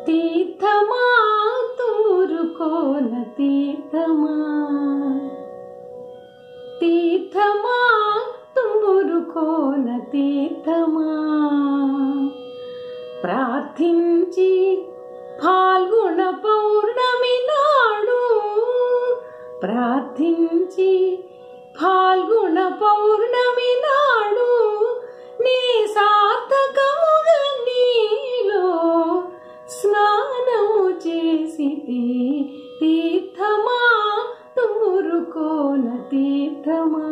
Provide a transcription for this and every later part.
తీర్థమా తూరుకోన తీర్థమా తీర్థమా తుమురుకోన తీర్థమా ప్రార్థించి ఫాల్గుణ పౌర్ణమి నాడు ప్రార్థించి ఫాల్గుణ పౌర్ణమి నాడు నీ సార్థకముగా నీలో స్నానము చేసి తీర్థమా తుమురుకోన తీర్థమా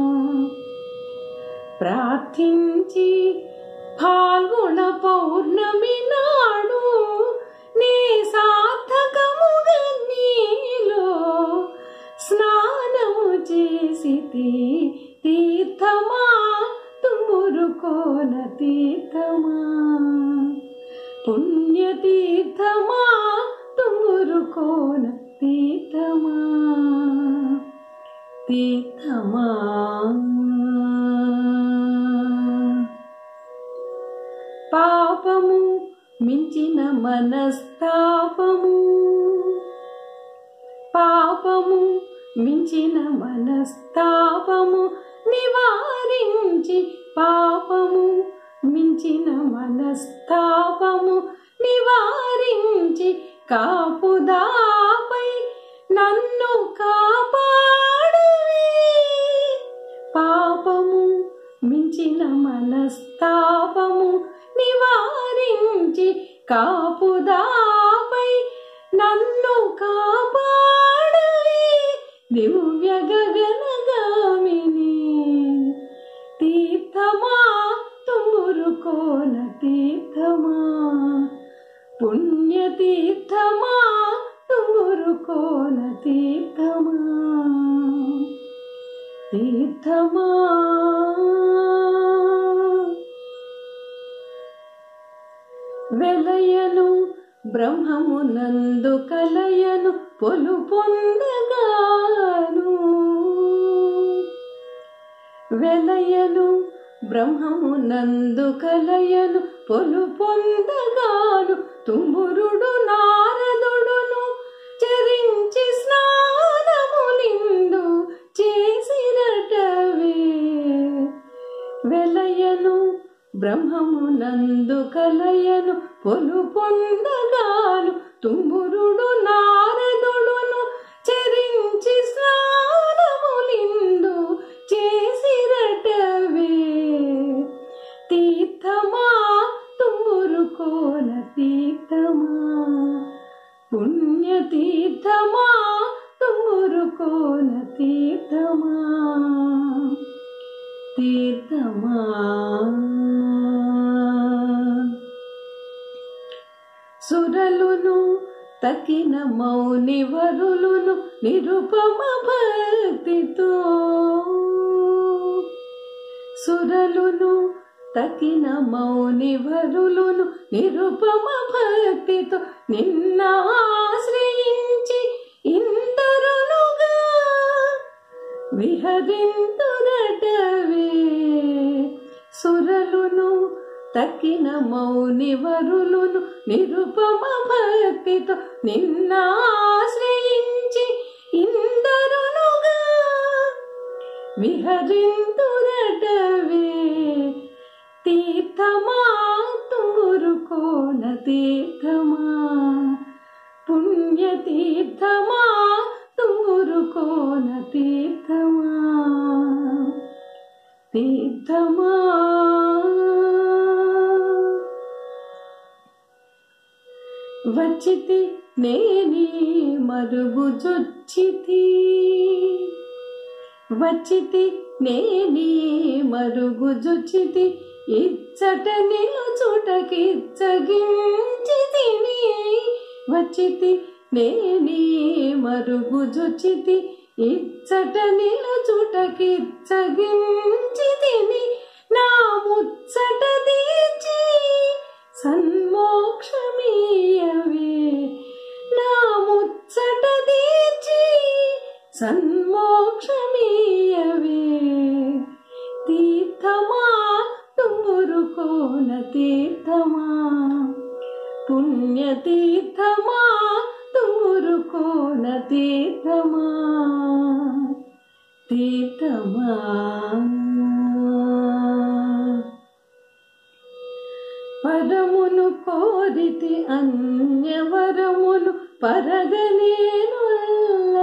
ప్రార్థించి ఫాల్గుణ పౌర్ణమి నాడు నీ సార్థకముగా నీలో స్నానము చేసి తీర్థమా తుమురుకోన తీర్థమా పుణ్యతీర్థమా తుమురుకోన తీర్థమా తీర్థమా పాపము మించిన మనస్తాపము పాపము మించిన మనస్తాపము నివారించి పాపము మించిన మనస్తాపము నివారించి కాపుదాపై నన్ను కాపాడవే పాపము మించిన మనస్తాపము నివారించి కాపుదాపై నన్ను కాపాడవే దివ్య గగనగామిని తీర్థమా తుమురుకోన తీర్థమా పుణ్యతీర్థమా తుమురుకోన తీర్థమా తీర్థమా వెలయను బ్రహ్మమునందు కలయను పొలు పొందగాను వెలయను బ్రహ్మమునందు కలయను పొలు పొందగాను తుమురుడు నారదుడును చరించి స్నానములిందు చేసిరటవే వెలయను బ్రహ్మమునందు కలయను పొలు పొందగాను తుమురుడు నారదుడును చరించి స్నానములిందు చేసిరటవే తీర్థమా తుమురుకోన తీర్థమా పుణ్యతీర్థమా తుమురుకోన తీర్థమా తీర్థమా సురలును తకిన మౌని వరులును నిరుపమ భక్తితో సురలును తకిన మౌని వరులును నిరుపమ భక్తితో నిన్న ఆశ్రయించి ఇందరులుగా విహరింతురటవే సురలును తక్కిన మౌని వరులును నిరుపమ భక్తితో నిన్న ఆశ్రయించి ఇందరులుగా విహరింతురటవే తీర్థమా తురుకోన తీర్థమా పుణ్యతీర్థమా తురుకోన తీర్థమా తీర్థమా వచ్చితి నేని మరుగుజొచ్చితి వచ్చితి నేని మరుగుజొచ్చితి ఇచ్చట నిలుచుటకిచ్చగించి తిని వచ్చితి నేని మరుగుజొచ్చితి ఇచ్చట నిలుచుటకిచ్చగించి తిని నా ముచ్చట తీర్చి సన్మోక్షమీయవే నా ముచ్చట తీర్చి సన్మోక్షమీయవే తీర్థమా తుమ్మురుకోన తీర్థమా పుణ్యతీర్థమా తుమురు కోన తీర్థమా తీర్థమా పరమును కోరితి అన్యవరములు పరగనేనుల్లా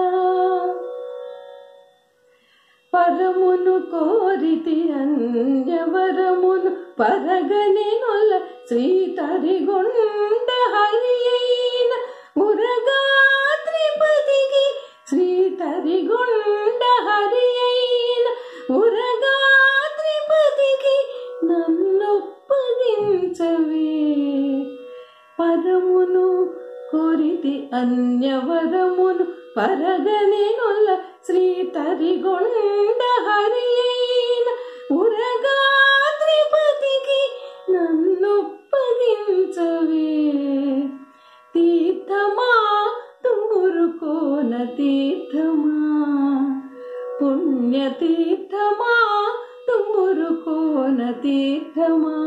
పరమును కోరితి అన్యవరమును పరగనేనుల్ల శ్రీతరిగొండ హరి అయిన ఉరగాత్రిపతికి శ్రీతరిగొండ హరి అయిన ఉరగాత్రిపతికి నన్నొప్పగించవే పరమును కోరితి అన్యవరమును పరగనేనుల్ల శ్రీతరిగొండ హరి అయిన ఉరగాత్రిపతికి నన్నొప్పగించవే తీర్థమా తుమురుకోన తీర్థమా పుణ్యతీర్థమా తుమురుకోన తీర్థమా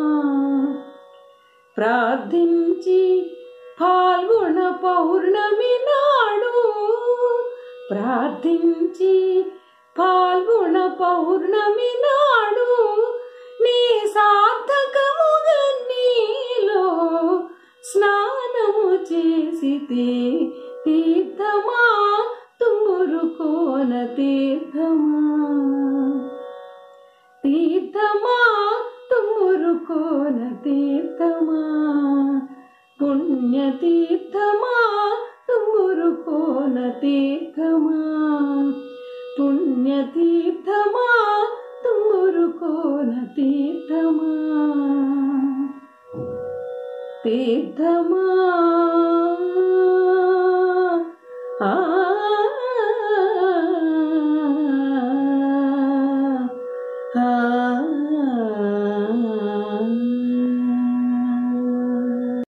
ప్రార్థించి పాల్గొన పౌర్ణమి నాడు ప్రార్థించి పాల్గొన పౌర్ణమి నాడు నీ సార్థకముగా నీలో స్నానము చేసితే తీర్థమా తుమురుకోన తీర్థమా తీర్థమా తుమురుకోన తీర్థమా పుణ్యతీర్థమా తుమురుకోన తీర్థమా పుణ్యతీర్థమా తుమురుకోన తీర్థమా తీర్థమా